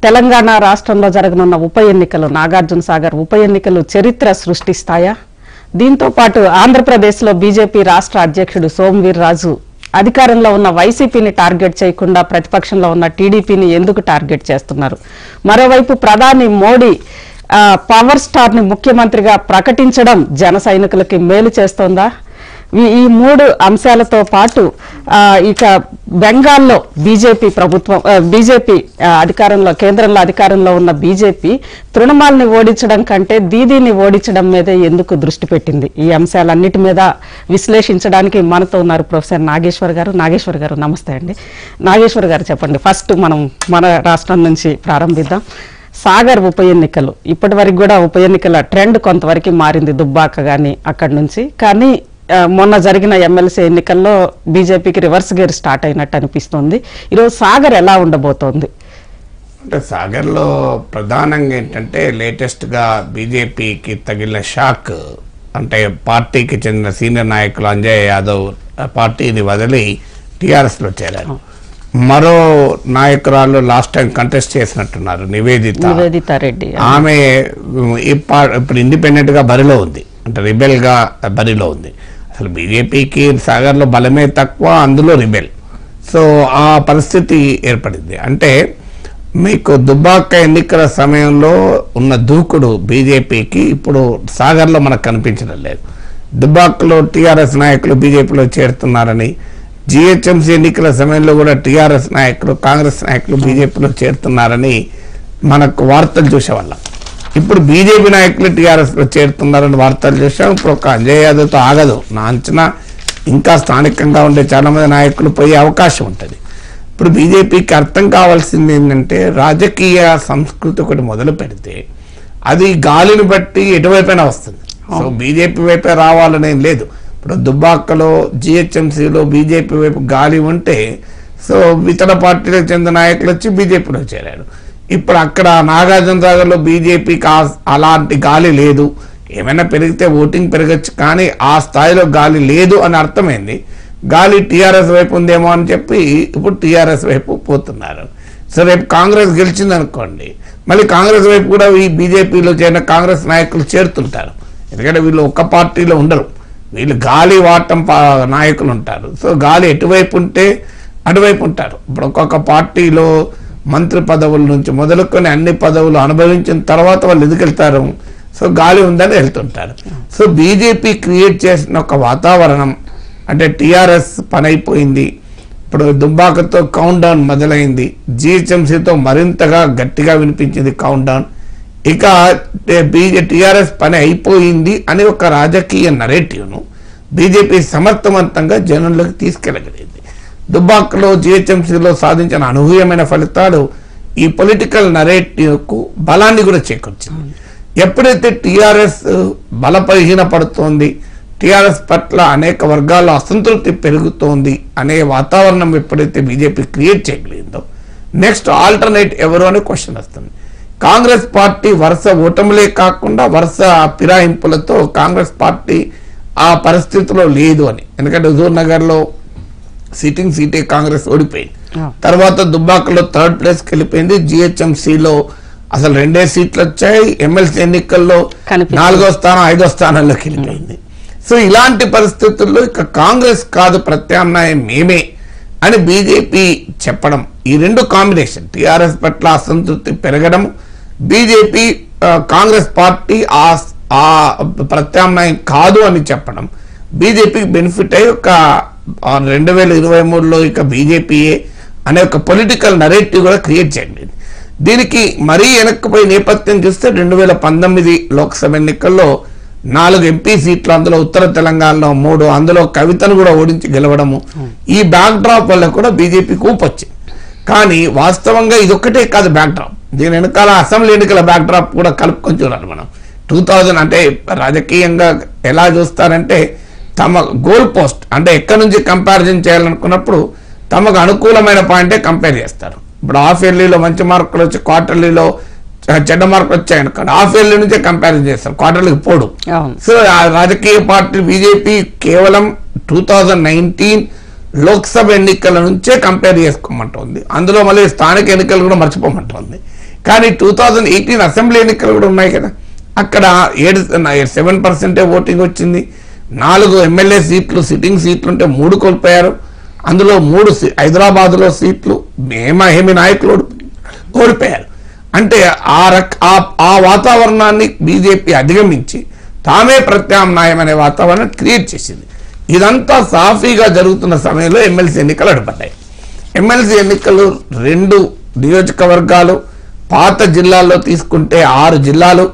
తెలంగాణ రాష్ట్రంలో జరగనున్న ఉప ఎన్నికలు నాగార్జున సాగర్ ఉప ఎన్నికలు చరిత్ర సృష్టిస్తాయా దీంతో పాటు ఆంధ్రప్రదేశ్లో బీజేపీ రాష్ట్ర అధ్యక్షుడు సోమవీర్ రాజు అధికారంలో ఉన్న వైసీపీని టార్గెట్ చేయకుండా ప్రతిపక్షంలో ఉన్న టీడీపీని ఎందుకు టార్గెట్ చేస్తున్నారు మరోవైపు ప్రధాని మోడీ ఆ, పవర్ స్టార్ ని ముఖ్యమంత్రిగా ప్రకటించడం జన సైనికులకి మేలు చేస్తోందా ఈ- ఈ మూడు అంశాలతో పాటు ఆ, ఇక బెంగాల్లో బీజేపీ ప్రభుత్వం ఆ, బీజేపీ ఆ, అధికారంలో కేంద్రంలో అధికారంలో ఉన్న బీజేపీ తృణమాల్ని ఓడించడం కంటే దీదీని ఓడించడం మీదే ఎందుకు దృష్టి పెట్టింది ఈ అంశాలన్నిటి మీద విశ్లేషించడానికి మనతో ఉన్నారు ప్రొఫెసర్ నాగేశ్వర్ గారు నాగేశ్వర్ గారు నమస్తే అండి నాగేశ్వర్ గారు చెప్పండి ఫస్ట్ మనం మన రాష్ట్రం నుంచి ప్రారంభిద్దాం సాగర్ ఉప ఎన్నికలు ఇప్పటి వరకు కూడా ఉప ఎన్నికల ట్రెండ్ కొంతవరకు మారింది దుబ్బాక గాని అక్కడి నుంచి కానీ ఆ, మొన్న జరిగిన ఎమ్మెల్సీ ఎన్నికల్లో బీజేపీకి రివర్స్ గేర్ స్టార్ట్ అయినట్టు అనిపిస్తోంది ఈరోజు సాగర్ ఎలా ఉండబోతోంది అంటే సాగర్లో ప్రధానంగా ఏంటంటే లేటెస్ట్గా బీజేపీకి తగిలిన షాక్ అంటే పార్టీకి చెందిన సీనియర్ నాయకులు అంజయ్ యాదవ్ ఆ పార్టీని వదిలి టీఆర్ఎస్లో చేరారు మరో నాయకురాలు లాస్ట్ టైం కంటెస్ట్ చేసినట్టున్నారు నివేదిత నివేదిత రెడ్డి ఆమె ఉమ్, ఈ పా- ఇప్పుడు ఇండిపెండెంట్ గా బరిలో ఉంది అంటే రిబెల్ గా బరిలో ఉంది అసలు బీజేపీకి సాగర్లో బలమే తక్కువ అందులో రిబెల్ సో ఆ పరిస్థితి ఏర్పడింది అంటే మీకు దుబ్బాక ఎన్నికల సమయంలో ఉన్న దూకుడు బీజేపీకి ఇప్పుడు సాగర్లో మనకు కనిపించడం లేదు దుబ్బాకలో టీఆర్ఎస్ నాయకులు బీజేపీలో చేరుతున్నారని జిహెచ్ఎంసీ ఎన్నికల సమయంలో కూడా టీఆర్ఎస్ నాయకులు కాంగ్రెస్ నాయకులు బీజేపీలో చేరుతున్నారని మనకు వార్తలు చూసేవాళ్ళం ఇప్పుడు బీజేపీ నాయకులు టీఆర్ఎస్ లో చేరుతున్నారని వార్తలు చూసాం ఇప్పుడు ఒక అంజయ్ యాదవ్తో ఆగదు నా అంచనా ఇంకా స్థానికంగా ఉండే చాలా మంది నాయకులు పోయే అవకాశం ఉంటుంది ఇప్పుడు బీజేపీకి అర్థం కావాల్సింది ఏంటంటే రాజకీయ సంస్కృతి ఒకటి మొదలు పెడితే అది గాలిని బట్టి ఎటువైపైనా వస్తుంది సో బీజేపీ వైపే రావాలని ఏం లేదు ఇప్పుడు దుబ్బాకలో జిహెచ్ఎంసీలో బీజేపీ వైపు గాలి ఉంటే సో ఇతర పార్టీలకు చెందిన నాయకులు వచ్చి బీజేపీలో చేరారు ఇప్పుడు అక్కడ నాగార్జున సాగర్లో బీజేపీకి ఆ- అలాంటి గాలి లేదు ఏమైనా పెరిగితే ఓటింగ్ పెరగచ్చు కానీ ఆ స్థాయిలో గాలి లేదు అని అర్థమైంది గాలి టీఆర్ఎస్ వైపు ఉందేమో అని చెప్పి ఇప్పుడు టీఆర్ఎస్ వైపు పోతున్నారు సో రేపు కాంగ్రెస్ గెలిచింది అనుకోండి మళ్ళీ కాంగ్రెస్ వైపు కూడా ఈ బీజేపీలో చేరిన కాంగ్రెస్ నాయకులు చేరుతుంటారు ఎందుకంటే వీళ్ళు ఒక్క పార్టీలో ఉండరు వీళ్ళు గాలి వాటం పా- నాయకులు ఉంటారు సో గాలి ఎటువైపు ఉంటే అటువైపు ఉంటారు ఇప్పుడు ఒక్కొక్క పార్టీలో మంత్రి పదవుల నుంచి మొదలుకొని అన్ని పదవులు అనుభవించిన తర్వాత వాళ్ళు ఎందుకు వెళ్తారు సో గాలి ఉందని వెళ్తుంటారు సో బీజేపీ క్రియేట్ చేసిన ఒక వాతావరణం అంటే టీఆర్ఎస్ పని అయిపోయింది ఇప్పుడు దుబ్బాకతో కౌంట్ డౌన్ మొదలైంది జిహెచ్ఎంసీతో మరింతగా గట్టిగా వినిపించింది కౌంట్ డౌన్ ఇక బీజే టీఆర్ఎస్ పని అయిపోయింది అని ఒక రాజకీయ నరేటివ్ను బీజేపీ సమర్థవంతంగా జనంలోకి తీసుకెళ్ళగలిగింది దుబ్బాకలో జిహెచ్ఎంసీలో సాధించిన అనూహ్యమైన ఫలితాలు ఈ పొలిటికల్ నరేటివ్కు బలాన్ని కూడా చేకూర్చింది ఎప్పుడైతే టీఆర్ఎస్ బలపరిహీన పడుతోంది టీఆర్ఎస్ పట్ల అనేక వర్గాల్లో అసంతృప్తి పెరుగుతోంది అనే వాతావరణం ఎప్పుడైతే బీజేపీ క్రియేట్ చేయగలిగిందో నెక్స్ట్ ఆల్టర్నేట్ ఎవరు అనే క్వశ్చన్ వస్తుంది కాంగ్రెస్ పార్టీ వరుస ఓటములే కాకుండా వరుస ఫిరాయింపులతో కాంగ్రెస్ పార్టీ ఆ పరిస్థితిలో లేదు అని ఎందుకంటే హుజూర్ నగర్లో సిట్టింగ్ సీటే కాంగ్రెస్ ఓడిపోయింది ఆ. తర్వాత దుబ్బాకలో థర్డ్ ప్లేస్కి వెళ్ళిపోయింది జిహెచ్ఎంసీలో అసలు రెండే సీట్లు వచ్చాయి ఎమ్మెల్సీ ఎన్నికల్లో కనిపించింది. నాలుగో స్థానం ఐదో స్థానంలోకి వెళ్ళిపోయింది సో ఇలాంటి పరిస్థితుల్లో ఇక కాంగ్రెస్ కాదు ప్రత్యామ్నాయం మేమే అని బీజేపీ చెప్పడం ఈ రెండు కాంబినేషన్ టిఆర్ఎస్ పట్ల అసంతృప్తి పెరగడం బీజేపీ ఆ, కాంగ్రెస్ పార్టీ ఆ ఆ ప్రత్యామ్నాయం కాదు అని చెప్పడం బీజేపీకి బెనిఫిట్ అయ్యి ఒక రెండు వేల ఇరవై మూడులో ఇక బీజేపీయే అనే ఒక పొలిటికల్ నరేటివ్ కూడా క్రియేట్ చేయండి దీనికి మరీ వెనక్కిపోయి నేపథ్యం చూస్తే రెండు వేల పంతొమ్మిది లోక్సభ ఎన్నికల్లో నాలుగు ఎంపీ సీట్లు అందులో ఉత్తర తెలంగాణలో మూడు అందులో కవితను కూడా ఓడించి గెలవడము ఈ బ్యాక్ డ్రాప్ వల్ల కూడా బీజేపీకి ఊపొచ్చింది కానీ వాస్తవంగా ఇదొక్కటే కాదు బ్యాక్ డ్రాప్ దీని వెనకాల అసెంబ్లీ ఎన్నికల బ్యాక్ డ్రాప్ కూడా కలుపుకొని చూడాలి మనం టూ థౌజండ్ అంటే రాజకీయంగా ఎలా చూస్తారంటే తమ గోల్ పోస్ట్ అంటే ఎక్కడి నుంచి కంపారిజన్ చేయాలనుకున్నప్పుడు తమకు అనుకూలమైన పాయింటే కంపేర్ చేస్తారు ఇప్పుడు హాఫ్ ఇయర్లీలో మంచి మార్కులు వచ్చి క్వార్టర్లీలో చ- చెడ్డ మార్కులు వచ్చాయనుకోండి హాఫ్ ఇయర్లీ నుంచే కంపారిజన్ చేస్తారు క్వార్టర్లీకి పోడు అవును సో ఆ రాజకీయ పార్టీ బీజేపీ కేవలం టూ థౌజండ్ నైన్టీన్ లోక్సభ ఎన్నికల నుంచే కంపేర్ చేసుకోమంటుంది అందులో మళ్ళీ స్థానిక ఎన్నికలు కూడా మర్చిపోమంటుంది కానీ టూ థౌజండ్ ఎయిటీన్ అసెంబ్లీ ఎన్నికలు కూడా ఉన్నాయి కదా అక్కడ ఏడు సెవెన్ పర్సెంటే ఓటింగ్ వచ్చింది నాలుగు ఎమ్మెల్యే సీట్లు సిట్టింగ్ సీట్లు ఉంటే మూడు కోల్పోయారు అందులో మూడు సీ- హైదరాబాద్లో సీట్లు మేమా హేమి నాయకులు ఓడి- ఓడిపోయారు అంటే ఆ రక్ ఆ- ఆ వాతావరణాన్ని బీజేపీ అధిగమించి తామే ప్రత్యామ్నాయం అనే వాతావరణం క్రియేట్ చేసింది ఇదంతా సాఫీగా జరుగుతున్న సమయంలో ఎమ్మెల్సీ ఎన్నికలు అడ్డుపడ్డాయి ఎమ్మెల్సీ ఎన్నికలు రెండు నియోజకవర్గాలు పాత జిల్లాల్లో తీసుకుంటే ఆరు జిల్లాలు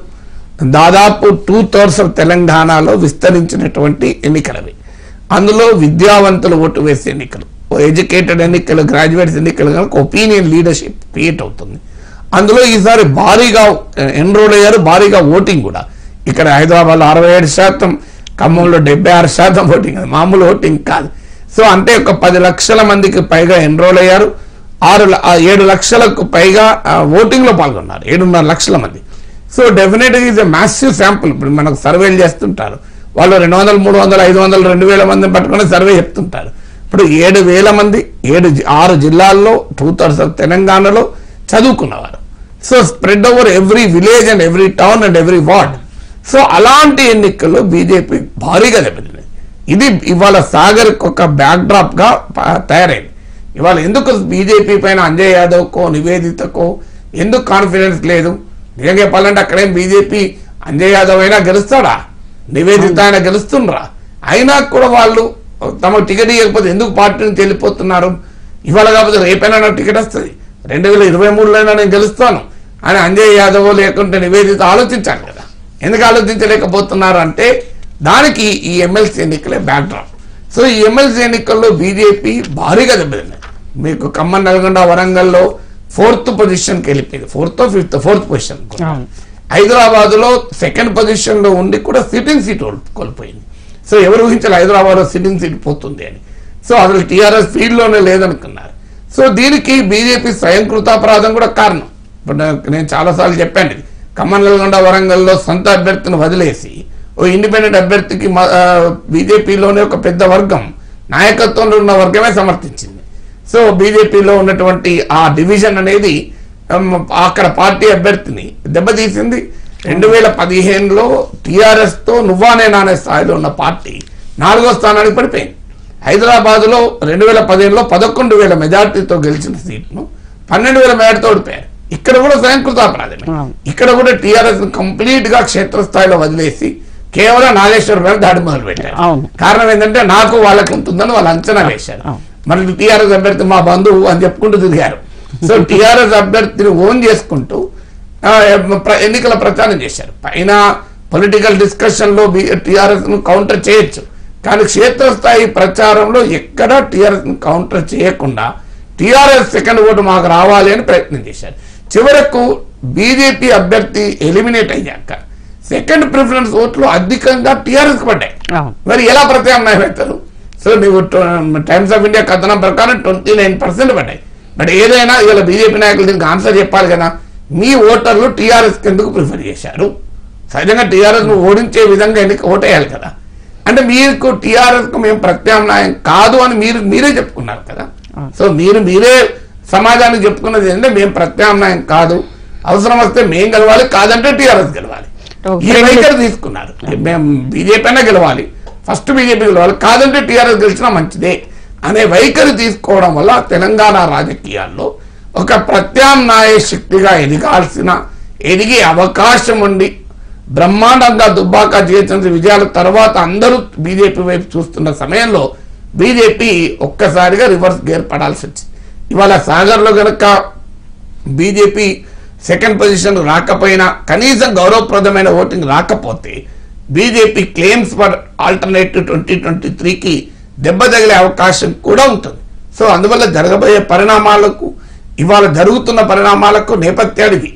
దాదాపు టూ థర్డ్స్ ఆఫ్ తెలంగాణలో విస్తరించినటువంటి ఎన్నికలవి అందులో విద్యావంతులు ఓటు వేసే ఎన్నికలు ఎడ్యుకేటెడ్ ఎన్నికలు గ్రాడ్యుయేట్స్ ఎన్నికలు కనుక ఒపీనియన్ లీడర్షిప్ క్రియేట్ అవుతుంది అందులో ఈసారి భారీగా ఎన్రోల్ అయ్యారు భారీగా ఓటింగ్ కూడా ఇక్కడ హైదరాబాద్లో అరవై ఏడు శాతం ఖమ్మంలో డెబ్బై ఆరు శాతం ఓటింగ్ అది మామూలు ఓటింగ్ కాదు సో అంటే ఒక పది లక్షల మందికి పైగా ఎన్రోల్ అయ్యారు ఆరు ల- ఆ ఏడు లక్షలకు పైగా ఆ, ఓటింగ్ లో పాల్గొన్నారు ఏడున్నర లక్షల మంది సో డెఫినెట్గా ఈజ్ ఎ మ్యాసివ్ శాంపుల్ ఇప్పుడు మనకు సర్వేలు చేస్తుంటారు వాళ్ళు రెండు వందలు మూడు వందలు ఐదు వందలు రెండు వేల మందిని పట్టుకొని సర్వే చెప్తుంటారు ఇప్పుడు ఏడు వేల మంది ఏడు జి- ఆరు జిల్లాల్లో టూ థర్డ్స్ ఆఫ్ తెలంగాణలో చదువుకున్నవారు so spread over every village and every town and every ward so అలాంటి ఎన్నికల్లో బీజేపీ భారీగా దెబ్బతింది ఇది ఇవాళ సాగర్ ఒక బ్యాక్ డ్రాప్ గా ప- తయారైంది ఇవాళ ఎందుకు బీజేపీ పైన అంజయ్ యాదవ్కో నివేదితకో ఎందుకు కాన్ఫిడెన్స్ లేదు నిజంగా చెప్పాలంటే అక్కడేం బీజేపీ అంజయ్ యాదవ్ అయినా గెలుస్తాడా నివేదిత ఆయన గెలుస్తుండ్రా అయినా కూడా వాళ్ళు తమ టికెట్ ఇవ్వకపోతే ఎందుకు పార్టీ నుంచి వెళ్ళిపోతున్నారు ఇవాళ కాకపోతే రేపైనా నాకు టికెట్ వస్తుంది రెండు వేల ఇరవై మూడులోనైనా నేను గెలుస్తాను అని అంజయ్ యాదవ్ లేకుంటే నివేదిత ఆలోచించాలి కదా ఎందుకు ఆలోచించలేకపోతున్నారు అంటే దానికి ఈ ఎమ్మెల్సీ ఎన్నికలే బ్యాక్డ్రాప్ సో ఈ ఎమ్మెల్సీ ఎన్నికల్లో బీజేపీ భారీగా దెబ్బతింది మీకు ఖమ్మం నల్గొండ వరంగల్లో ఫోర్త్ పొజిషన్కి వెళ్ళిపోయింది ఫోర్త్ ఫిఫ్త్ ఫోర్త్ పొజిషన్ అవును. హైదరాబాద్ లో సెకండ్ పొజిషన్ లో ఉండి కూడా సిట్టింగ్ సీట్ కోల్- కోల్పోయింది సో ఎవరు ఊహించాలి హైదరాబాద్ లో సిట్టింగ్ సీట్ పోతుంది అని సో అసలు టీఆర్ఎస్ ఫీల్డ్ లోనే లేదనుకున్నారు సో దీనికి బీజేపీ స్వయం కృతాపరాధం కూడా కారణం ఇప్పుడు నాకు- నేను చాలాసార్లు చెప్పాను ఇది ఖమ్మం నల్గొండ వరంగల్లో సొంత అభ్యర్థిని వదిలేసి ఓ ఇండిపెండెంట్ అభ్యర్థికి మ- ఆ, బీజేపీలోనే ఒక పెద్ద వర్గం నాయకత్వంలో ఉన్న వర్గమే సమర్థించింది సో బీజేపీలో ఉన్నటువంటి ఆ డివిజన్ అనేది ఉమ్, అక్కడ పార్టీ అభ్యర్థిని దెబ్బతీసింది రెండు వేల పదిహేనులో టీఆర్ఎస్ తో నువ్వా నేనా అనే స్థాయిలో ఉన్న పార్టీ నాలుగో స్థానానికి పడిపోయింది హైదరాబాద్ లో రెండు వేల పదిహేనులో పదకొండు వేల మెజార్టీతో గెలిచిన సీట్ను పన్నెండు వేల మెజార్టీతో ఓడిపోయారు ఇక్కడ కూడా స్వయంకృతాపరాధమే అవును. ఇక్కడ కూడా టీఆర్ఎస్ కంప్లీట్ గా క్షేత్రస్థాయిలో వదిలేసి కేవలం నాగేశ్వర గారు దాడి మొదలు పెట్టారు అవును. కారణం ఏంటంటే నాకు వాళ్ళకు ఉంటుందని వాళ్ళు అంచనా వేశారు అవును. మరి టీఆర్ఎస్ అభ్యర్థి మా బంధువు అని చెప్పుకుంటూ తిరిగారు సో టీఆర్ఎస్ అభ్యర్థిని ఓన్ చేసుకుంటూ ఆ, ప్ర- ఎన్నికల ప్రచారం చేశారు పైన పొలిటికల్ డిస్కషన్ లో టీఆర్ఎస్ ను కౌంటర్ చేయొచ్చు కానీ క్షేత్రస్థాయి ప్రచారంలో ఎక్కడా టీఆర్ఎస్ ను కౌంటర్ చేయకుండా టీఆర్ఎస్ సెకండ్ ఓటు మాకు రావాలి అని ప్రయత్నం చేశారు చివరకు బీజేపీ అభ్యర్థి ఎలిమినేట్ అయ్యాక సెకండ్ ప్రిఫరెన్స్ ఓట్లు అధికంగా టీఆర్ఎస్ పడ్డాయి అవును మరి ఎలా ప్రత్యామ్నాయం అవుతారు సో నువ్వు టైమ్స్ ఆఫ్ ఇండియా కథనం ప్రకారం ట్వంటీ నైన్ పర్సెంట్ పడ్డాయి బట్ ఏదైనా ఇవాళ బీజేపీ నాయకులు దీనికి ఆన్సర్ చెప్పాలి కదా మీ ఓటర్లు టీఆర్ఎస్ ఎందుకు ప్రిఫర్ చేశారు సహజంగా టీఆర్ఎస్ ను ఓడించే విధంగా ఎన్నిక ఓటేయాలి కదా అంటే మీకు టీఆర్ఎస్ కు మేము ప్రత్యామ్నాయం కాదు అని మీరు మీరే చెప్పుకున్నారు కదా సో మీరు మీరే సమాజానికి చెప్పుకున్నది ఏంటంటే మేము ప్రత్యామ్నాయం కాదు అవసరం వస్తే మేము గెలవాలి కాదంటే టీఆర్ఎస్ గెలవాలి ఓకే. ఈ వైఖరి తీసుకున్నారు మేము బీజేపీ అయినా గెలవాలి ఫస్ట్ బీజేపీ గెలవాలి కాదంటే టీఆర్ఎస్ గెలిచినా మంచిదే అనే వైఖరి తీసుకోవడం వల్ల తెలంగాణ రాజకీయాల్లో ఒక ప్రత్యామ్నాయ శక్తిగా ఎదగాల్సిన ఎదిగే అవకాశం ఉండి బ్రహ్మాండంగా దుబ్బాక జిహెచ్ఎంసీ విజయాల తర్వాత అందరూ బీజేపీ వైపు చూస్తున్న సమయంలో బీజేపీ ఒక్కసారిగా రివర్స్ గేర్ పడాల్సి వచ్చింది ఇవాళ సాగర్లో గనక బీజేపీ సెకండ్ పొజిషన్ రాకపోయినా కనీసం గౌరవప్రదమైన ఓటింగ్ రాకపోతే BJP claims for alternative twenty twenty త్రీకి దెబ్బ తగిలే అవకాశం కూడా ఉంటుంది సో అందువల్ల జరగబోయే పరిణామాలకు ఇవాళ జరుగుతున్న పరిణామాలకు నేపథ్యాలు ఇవి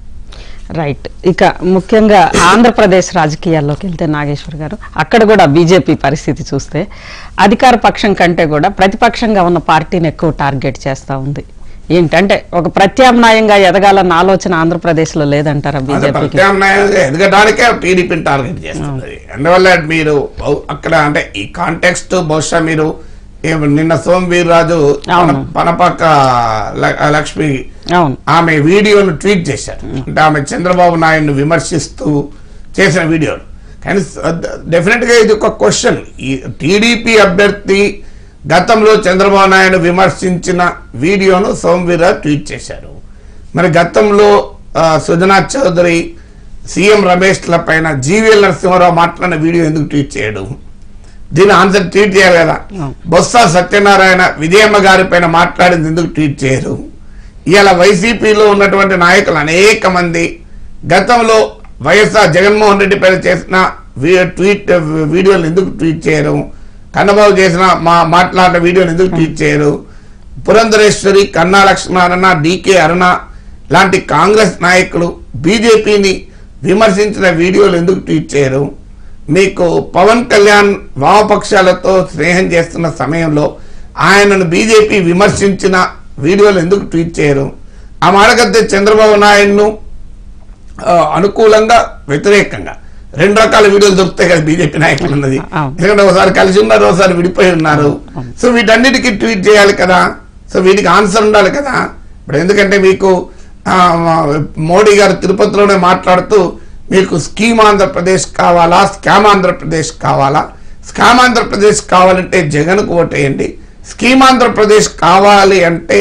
రైట్ ఇక ముఖ్యంగా ఆంధ్రప్రదేశ్ రాజకీయాల్లోకి వెళ్తే నాగేశ్వర్ గారు అక్కడ కూడా బీజేపీ పరిస్థితి చూస్తే అధికార పక్షం కంటే కూడా ప్రతిపక్షంగా ఉన్న పార్టీని ఎక్కువ టార్గెట్ చేస్తా ఉంది ఏంటంటే ఒక ప్రత్యామ్నాయంగా ఎదగాలన్న ఆలోచన ఆంధ్రప్రదేశ్ లో లేదంటారా అదే బీజేపీకి ప్రత్యామ్నాయంగా ఎదగడానికే టీడీపీని టార్గెట్ చేస్తుంది అందువల్ల మీరు బహు- అక్కడ అంటే ఈ కాంటెక్స్ట్ బహుశా మీరు ఏం నిన్న సోమవీర్ రాజు అవును. పనపక్క ల- లక్ష్మి అవును ఆమె వీడియోను ట్వీట్ చేశారు అంటే ఆమె చంద్రబాబు నాయుడును విమర్శిస్తూ చేసిన వీడియోలు కానీ డెఫినెట్ గా ఇది ఒక క్వశ్చన్ ఈ టీడీపీ అభ్యర్థి గతంలో చంద్రబాబు నాయుడు విమర్శించిన వీడియోను సోమవీర ట్వీట్ చేశారు మరి గతంలో ఆ, సుజనా చౌదరి సీఎం రమేష్ల పైన జీవీఎల్ నరసింహారావు మాట్లాడిన వీడియో ఎందుకు ట్వీట్ చేయడం దీని ఆన్సర్ ట్వీట్ చేయాలి కదా బొత్స సత్యనారాయణ విజయమ్మ గారి పైన మాట్లాడింది ఎందుకు ట్వీట్ చేయరు ఇవాళ వైసీపీలో ఉన్నటువంటి నాయకులు అనేక మంది గతంలో వైఎస్ఆర్ జగన్మోహన్ రెడ్డి పైన చేసిన వీ- ట్వీట్ వీడియోలు ఎందుకు ట్వీట్ చేయరు కన్నబాబు చేసిన మా మాట్లాడిన వీడియోలు ఎందుకు ట్వీట్ చేయరు పురంధరేశ్వరి కన్నా లక్ష్మణారాయణ డికే అరుణ లాంటి కాంగ్రెస్ నాయకులు బీజేపీని విమర్శించిన వీడియోలు ఎందుకు ట్వీట్ చేయరు మీకు పవన్ కళ్యాణ్ వామపక్షాలతో స్నేహం చేస్తున్న సమయంలో ఆయనను బీజేపీ విమర్శించిన వీడియోలు ఎందుకు ట్వీట్ చేయరు ఆ మాటకైతే చంద్రబాబు నాయుడును ఆ, అనుకూలంగా వ్యతిరేకంగా రెండు రకాల వీడియోలు దొరుకుతాయి కదా బీజేపీ నాయకులు ఉన్నది అవును. ఎందుకంటే ఒకసారి కలిసి ఉన్నారు ఒకసారి విడిపోయి ఉన్నారు సో వీటన్నిటికీ ట్వీట్ చేయాలి కదా సో వీటికి ఆన్సర్ ఉండాలి కదా ఇప్పుడు ఎందుకంటే మీకు ఆ, మోడీ గారు తిరుపతిలోనే మాట్లాడుతూ మీకు స్కీమ్ ఆంధ్రప్రదేశ్ కావాలా స్కామ్ ఆంధ్రప్రదేశ్ కావాలా స్కామ్ ఆంధ్రప్రదేశ్ కావాలంటే జగన్కు ఓటేయండి స్కీమ్ ఆంధ్రప్రదేశ్ కావాలి అంటే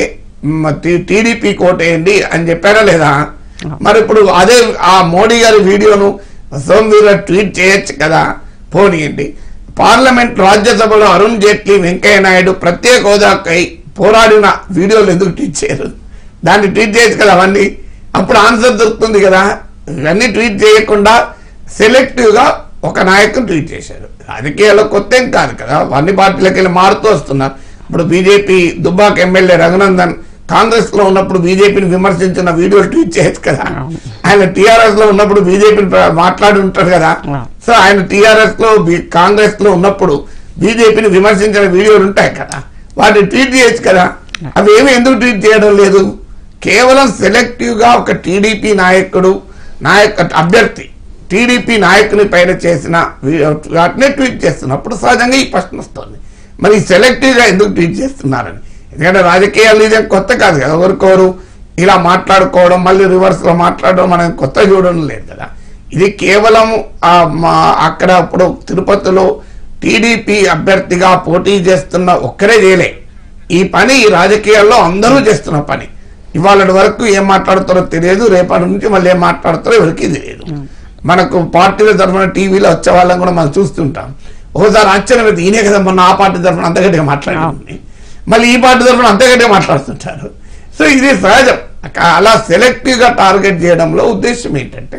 టీడీపీకి ఓటేయండి అని చెప్పారా లేదా మరి ఇప్పుడు అదే ఆ మోడీ గారి వీడియోను సోమవీర ట్వీట్ చేయొచ్చు కదా పోనీయండి పార్లమెంట్ రాజ్యసభలో అరుణ్ జైట్లీ వెంకయ్య నాయుడు ప్రత్యేక హోదాకై పోరాడిన వీడియోలు ఎందుకు ట్వీట్ చేయరు దాన్ని ట్వీట్ చేయొచ్చు కదా అవన్నీ అప్పుడు ఆన్సర్ దొరుకుతుంది కదా ఇవన్నీ ట్వీట్ చేయకుండా సెలెక్టివ్ గా ఒక నాయకుడు ట్వీట్ చేశారు రాజకీయాల్లో కొత్త ఏం కాదు కదా అన్ని పార్టీలకు వెళ్ళి మారుతూ వస్తున్నారు ఇప్పుడు బీజేపీ దుబ్బాక ఎమ్మెల్యే రఘునందన్ కాంగ్రెస్ లో ఉన్నప్పుడు బీజేపీని విమర్శించిన వీడియోలు ట్వీట్ చేయొచ్చు కదా ఆయన టీఆర్ఎస్ లో ఉన్నప్పుడు బీజేపీని మాట్లాడి ఉంటారు కదా అవును. సో ఆయన టీఆర్ఎస్ లో బి- కాంగ్రెస్ లో ఉన్నప్పుడు బీజేపీని విమర్శించిన వీడియోలు ఉంటాయి కదా వాటిని ట్వీట్ చేయొచ్చు కదా అవి ఏమి ఎందుకు ట్వీట్ చేయడం లేదు కేవలం సెలెక్టివ్ గా ఒక టీడీపీ నాయకుడు నాయక అభ్యర్థి టీడీపీ నాయకుని పైన చేసిన వీ- వాటినే ట్వీట్ చేస్తున్నప్పుడు సహజంగా ఈ ప్రశ్న వస్తుంది మరి సెలెక్టివ్ గా ఎందుకు ట్వీట్ చేస్తున్నారని ఎందుకంటే రాజకీయాలు ఇదేం కొత్త కాదు కదా ఎవరికోరు ఇలా మాట్లాడుకోవడం మళ్ళీ రివర్స్ లో మాట్లాడడం మనం కొత్త చూడడం లేదు కదా ఇది కేవలం ఆ మా అక్కడ ఇప్పుడు తిరుపతిలో టీడీపీ అభ్యర్థిగా పోటీ చేస్తున్న ఒక్కరే చేయలే ఈ పని ఈ రాజకీయాల్లో అందరూ చేస్తున్న పని ఇవాళ వరకు ఏం మాట్లాడుతారో తెలియదు రేపటి నుంచి మళ్ళీ ఏం మాట్లాడతారో ఎవరికి తెలియదు మనకు పార్టీల తరఫున టీవీలో వచ్చే వాళ్ళని కూడా మనం చూస్తుంటాం ఒకసారి ఆశ్చర్యం అయితే ఈయనే కదా మొన్న ఆ పార్టీ తరఫున అంత గట్టిగా మాట్లాడింది మళ్ళీ ఈ పార్టీ తరఫున అంత గట్టిగా మాట్లాడుతుంటారు సో ఇది సహజం అక- అలా సెలెక్టివ్ గా టార్గెట్ చేయడంలో ఉద్దేశం ఏంటంటే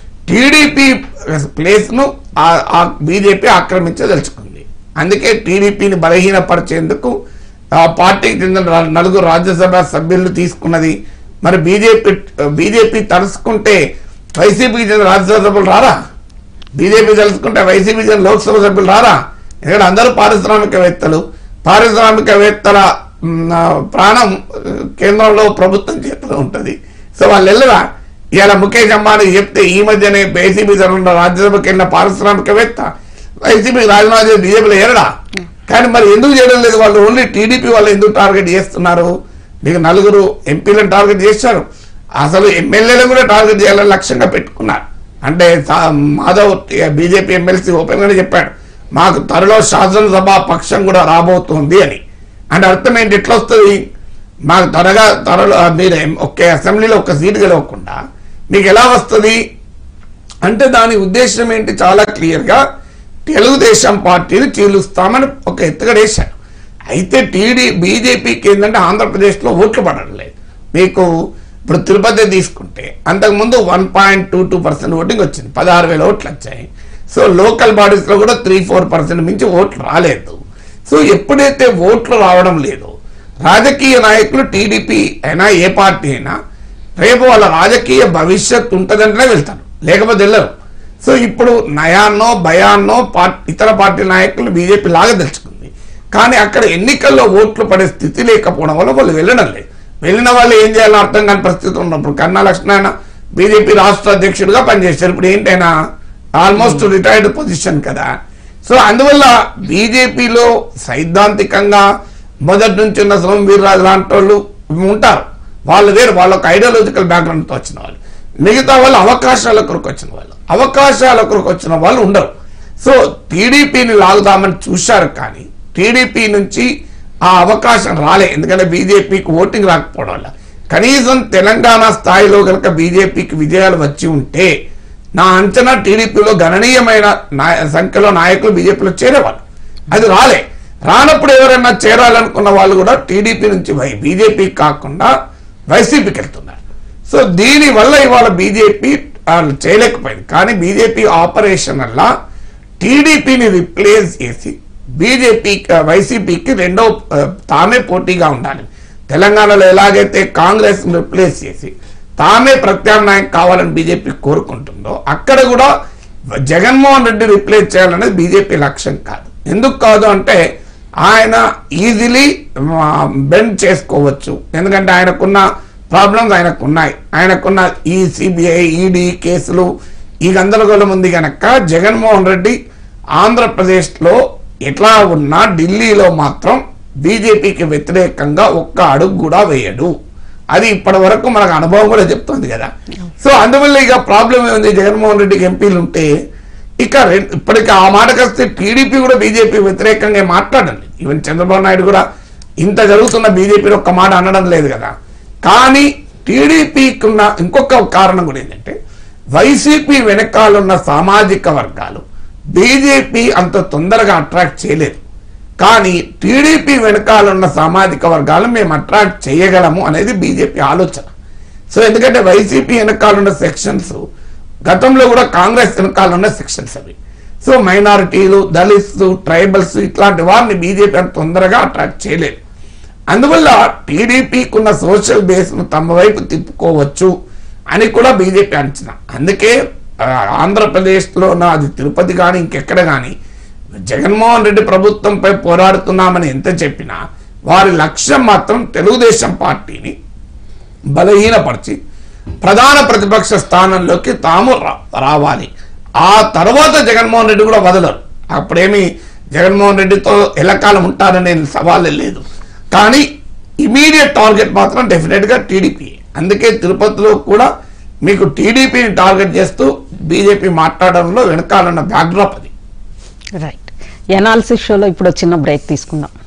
టీడీపీ ప్లేస్ ను ఆ బీజేపీ ఆక్రమించదలుచుకుంది అందుకే టీడీపీని బలహీనపరిచేందుకు ఆ పార్టీకి చెందిన రా- నలుగురు రాజ్యసభ సభ్యులు తీసుకున్నది మరి బీజేపీ బీజేపీ తలుసుకుంటే వైసీపీకి చెందిన రాజ్యసభ సభ్యులు రారా బీజేపీ తలుసుకుంటే వైసీపీ చెందిన లోక్సభ సభ్యులు రారా ఎందుకంటే అందరూ పారిశ్రామికవేత్తలు పారిశ్రామికవేత్తల మ్, ఆ, ప్రాణం ఆ, కేంద్రంలో ప్రభుత్వం చేతిలో ఉంటుంది సో వాళ్ళు వెళ్ళరా ఇలా ముఖేష్ అంబానీ చెప్తే ఈ మధ్యనే వైసీపీ తరఫున రాజ్యసభకి వెళ్ళిన పారిశ్రామికవేత్త వైసీపీ రాజీనామా చేసి బీజేపీలో ఏరడా కానీ మరి ఎందుకు చేయడం లేదు వాళ్ళు ఓన్లీ టీడీపీ వాళ్ళు ఎందుకు టార్గెట్ చేస్తున్నారు మీకు నలుగురు ఎంపీలను టార్గెట్ చేశారు అసలు ఎమ్మెల్యేలను కూడా టార్గెట్ చేయాలని లక్ష్యంగా పెట్టుకున్నారు అంటే సా- మాధవ్ బీజేపీ ఎమ్మెల్సీ ఓపెన్ గానే చెప్పాడు మాకు త్వరలో శాసనసభ పక్షం కూడా రాబోతుంది అని అంటే అర్థం ఏంటి ఎట్లా వస్తుంది మాకు త్వరగా త్వరలో మీరు ఎం- ఒకే అసెంబ్లీలో ఒక సీటు గెలవకుండా మీకు ఎలా వస్తుంది అంటే దాని ఉద్దేశం ఏంటి చాలా క్లియర్ గా తెలుగుదేశం పార్టీని చీలుస్తామని ఒక ఎత్తుగడేశారు అయితే టీడీ బీజేపీకి ఏంటంటే ఆంధ్రప్రదేశ్లో ఓట్లు పడడం లేదు మీకు ఇప్పుడు తిరుపతి తీసుకుంటే అంతకుముందు one point two two percent voting వచ్చింది పదహారు వేల ఓట్లు వచ్చాయి సో లోకల్ బాడీస్ లో కూడా త్రీ ఫోర్ పర్సెంట్ మించి ఓట్లు రాలేదు సో ఎప్పుడైతే ఓట్లు రావడం లేదో రాజకీయ నాయకులు టీడీపీ అయినా ఏ పార్టీ అయినా రేపు వాళ్ళ రాజకీయ భవిష్యత్ ఉంటుందంటేనే వెళ్తారు లేకపోతే వెళ్ళరు సో ఇప్పుడు నయాన్నో భయాన్నో పార్- ఇతర పార్టీ నాయకులు బీజేపీ లాగా తెలుసుకుంది కానీ అక్కడ ఎన్నికల్లో ఓట్లు పడే స్థితి లేకపోవడం వల్ల వాళ్ళు వెళ్ళడం లేదు వెళ్ళిన వాళ్ళు ఏం చేయాలో అర్థం కాని పరిస్థితి ఉన్నప్పుడు కన్నా లక్ష్మణ బీజేపీ రాష్ట్ర అధ్యక్షుడిగా పనిచేశారు ఇప్పుడు ఏంటైనా ఆల్మోస్ట్ రిటైర్డ్ పొజిషన్ కదా సో అందువల్ల బీజేపీలో సైద్ధాంతికంగా మొదటి నుంచి ఉన్న సోమ్ వీర్రాజు లాంటి వాళ్ళు ఉంటారు వాళ్ళు వేరు వాళ్ళ ఒక ఐడియాలజికల్ బ్యాక్గ్రౌండ్తో వచ్చిన వాళ్ళు మిగతా వాళ్ళు అవకాశాల కొరకు వచ్చిన వాళ్ళు అవకాశాల కొరకు వచ్చిన వాళ్ళు ఉండరు సో టీడీపీని లాగుదామని చూశారు కానీ టీడీపీ నుంచి ఆ అవకాశం రాలే ఎందుకంటే బీజేపీకి ఓటింగ్ రాకపోవడం వల్ల కనీసం తెలంగాణ స్థాయిలో కనుక బీజేపీకి విజయాలు వచ్చి ఉంటే నా అంచనా టీడీపీలో గణనీయమైన నాయ- సంఖ్యలో నాయకులు బీజేపీలో చేరేవాళ్ళు అది రాలే రానప్పుడు ఎవరైనా చేరాలనుకున్న వాళ్ళు కూడా టీడీపీ నుంచి వై- బీజేపీ కాకుండా వైసీపీకి వెళ్తున్నారు సో దీని వల్ల ఇవాళ బీజేపీ చేయలేకపోయింది కానీ బీజేపీ ఆపరేషన్ వల్ల టీడీపీని రిప్లేస్ చేసి బీజేపీ వైసీపీకి రెండో ఆ, తామే పోటీగా ఉండాలి తెలంగాణలో ఎలాగైతే కాంగ్రెస్ రిప్లేస్ చేసి తామే ప్రత్యామ్నాయం కావాలని బీజేపీ కోరుకుంటుందో అక్కడ కూడా జగన్మోహన్ రెడ్డి రిప్లేస్ చేయాలనేది బీజేపీ లక్ష్యం కాదు ఎందుకు కాదు అంటే ఆయన ఈజీలీ బెండ్ చేసుకోవచ్చు ఎందుకంటే ఆయనకున్న ప్రాబ్లమ్స్ ఆయనకు ఉన్నాయి ఆయనకున్న ఈ సిబిఐ ఈడీ కేసులు ఈ గందరగోళం ఉంది కనుక జగన్మోహన్ రెడ్డి ఆంధ్రప్రదేశ్లో ఎట్లా ఉన్నా ఢిల్లీలో మాత్రం బీజేపీకి వ్యతిరేకంగా ఒక్క అడుగు కూడా వేయడు అది ఇప్పటి వరకు మనకు అనుభవం కూడా చెప్తుంది కదా సో అందువల్ల ఇక ప్రాబ్లం ఏముంది జగన్మోహన్ రెడ్డికి ఎంపీలు ఉంటే ఇక రెం- ఇప్పటికి ఆ మాటకు వస్తే టీడీపీ కూడా బీజేపీ వ్యతిరేకంగా మాట్లాడండి ఈవెన్ చంద్రబాబు నాయుడు కూడా ఇంత జరుగుతున్న బీజేపీని ఒక్క మాట అనడం లేదు కదా కానీ టీడీపీకి ఉన్న ఇంకొక కారణం కూడా ఏంటంటే వైసీపీ వెనకాలన్న సామాజిక వర్గాలు బీజేపీ అంత తొందరగా అట్రాక్ట్ చేయలేదు కానీ టీడీపీ వెనకాల ఉన్న సామాజిక వర్గాలు మేము అట్రాక్ట్ చేయగలము అనేది బీజేపీ ఆలోచన సో ఎందుకంటే వైసీపీ వెనకాల ఉన్న సెక్షన్స్ గతంలో కూడా కాంగ్రెస్ వెనకాల ఉన్న సెక్షన్స్ అవి సో మైనారిటీలు దళిత్స్ ట్రైబల్స్ ఇట్లాంటి వారిని బీజేపీ అంత తొందరగా అట్రాక్ట్ చేయలేదు అందువల్ల టీడీపీకి ఉన్న సోషల్ బేస్ను తమ వైపు తిప్పుకోవచ్చు అని కూడా బీజేపీ అంచనా అందుకే ఆ, ఆంధ్రప్రదేశ్లో ఉన్న అది తిరుపతి కానీ ఇంకెక్కడ కానీ జగన్మోహన్ రెడ్డి ప్రభుత్వంపై పోరాడుతున్నామని ఎంత చెప్పినా వారి లక్ష్యం మాత్రం తెలుగుదేశం పార్టీని బలహీనపరిచి ప్రధాన ప్రతిపక్ష స్థానంలోకి తాము రా- రావాలి ఆ తర్వాత జగన్మోహన్ రెడ్డి కూడా వదలరు అప్పుడేమి జగన్మోహన్ రెడ్డితో ఎల్లకాలం ఉంటారనే సవాల్ లేదు కానీ ఇమీడియట్ టార్గెట్ మాత్రం డెఫినెట్గా టీడీపీ అందుకే తిరుపతిలో కూడా మీకు టీడీపీని టార్గెట్ చేస్తూ బీజేపీ మాట్లాడడంలో వెనకాలన్న బ్యాక్డ్రాప్ అది రైట్ ఎనాలిసిస్ షోలో ఇప్పుడు ఒక చిన్న బ్రేక్ తీసుకుందాం